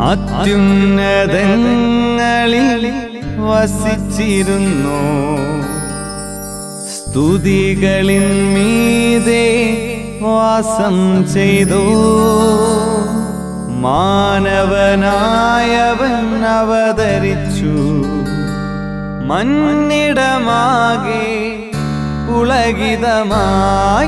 അത്യുന്നതങ്ങളിൽ വസിച്ചിരുന്നു സ്തുതികളിൻ മീതെ വാസം ചെയ്തു മാനവനായവൻ അവതരിച്ചു മന്നിടമാകെ പുളകിതമായി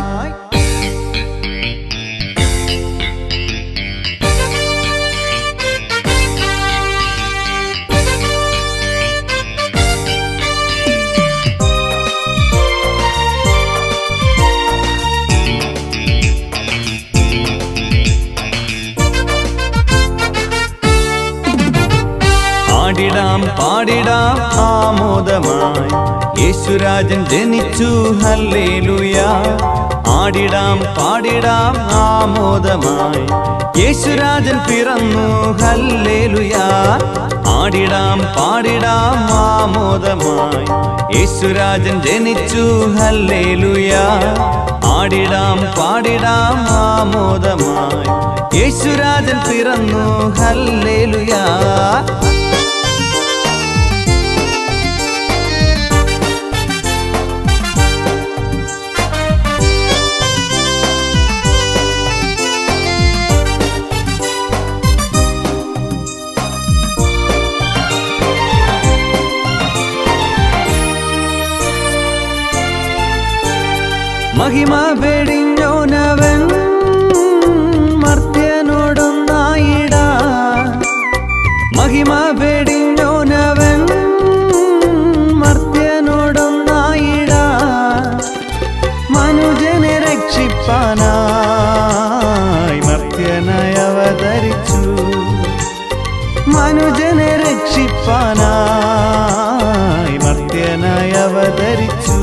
ആടിടാം പാടിടാം ആമോദമായി യേശുരാജൻ ജനിച്ചു ഹല്ലേലൂയ ആടിടാം പാടിടാം ആമോദമായി യേശുരാജൻ പിറന്നു ഹല്ലേലൂയ ആടിടാം പാടിടാം ആമോദമായി യേശുരാജൻ ജനിച്ചു ഹല്ലേലൂയ ആടിടാം പാടിടാം ആമോദമായി യേശുരാജൻ പിറന്നു ഹല്ലേലൂയാ മഹിമ വെടിഞ്ഞോനവൻ മർത്യനോടൊന്നായിട മഹിമ വെടിഞ്ഞോനവൻ മർത്യനോടൊന്നായിട മനുജനെ രക്ഷിപ്പാനായി മർത്യനായി അവതരിച്ചു മനുജനെ രക്ഷിപ്പാനായി മർത്യനായി അവതരിച്ചു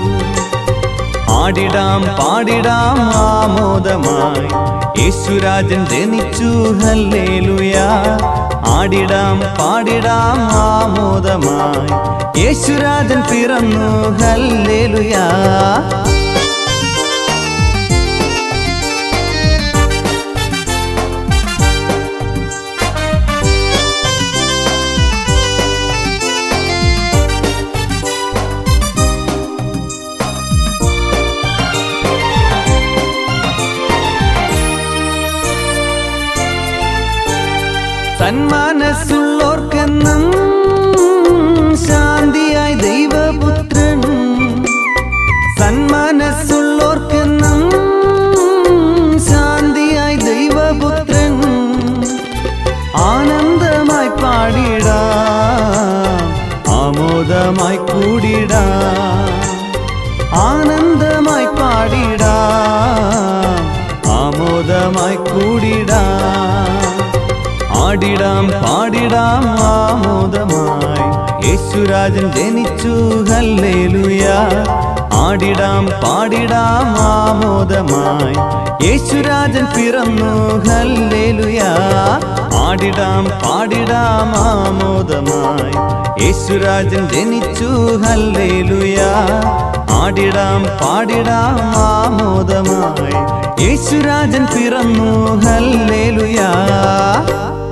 ആടിടാം പാടിടാം ആമോദമായി യേശുരാജൻ ജനിച്ചു ഹല്ലേലൂയ ആടിടാം പാടിടാം ആമോദമായി യേശുരാജൻ പിറന്നു ഹല്ലേലൂയ സന്മാനസുള്ളോർക്കെന്നും ശാന്തിയായി ദൈവപുത്രൻ സന്മാനസുള്ളോർക്കെന്നും ശാന്തിയായി ദൈവപുത്രൻ ആനന്ദമായി പാടിടാം ആമോദമായി കൂടിടാം ആനന്ദമായി പാടിടാം ആമോദമായി കൂടിടാം ആടിടാം പാടിടാം ആമോദമായി യേശുരാജൻ ജനിച്ചു ഹല്ലേലൂയ ആടിടാം പാടിടാം ആമോദമായി യേശുരാജൻ പിറന്നു ഹല്ലേലൂയ ആടിടാം പാടിടാം ആമോദമായി യേശുരാജൻ ജനിച്ചു ഹല്ലേലൂയ ആടിടാം പാടിടാം ആമോദമായി യേശുരാജൻ പിറന്നു ഹല്ലേലൂയ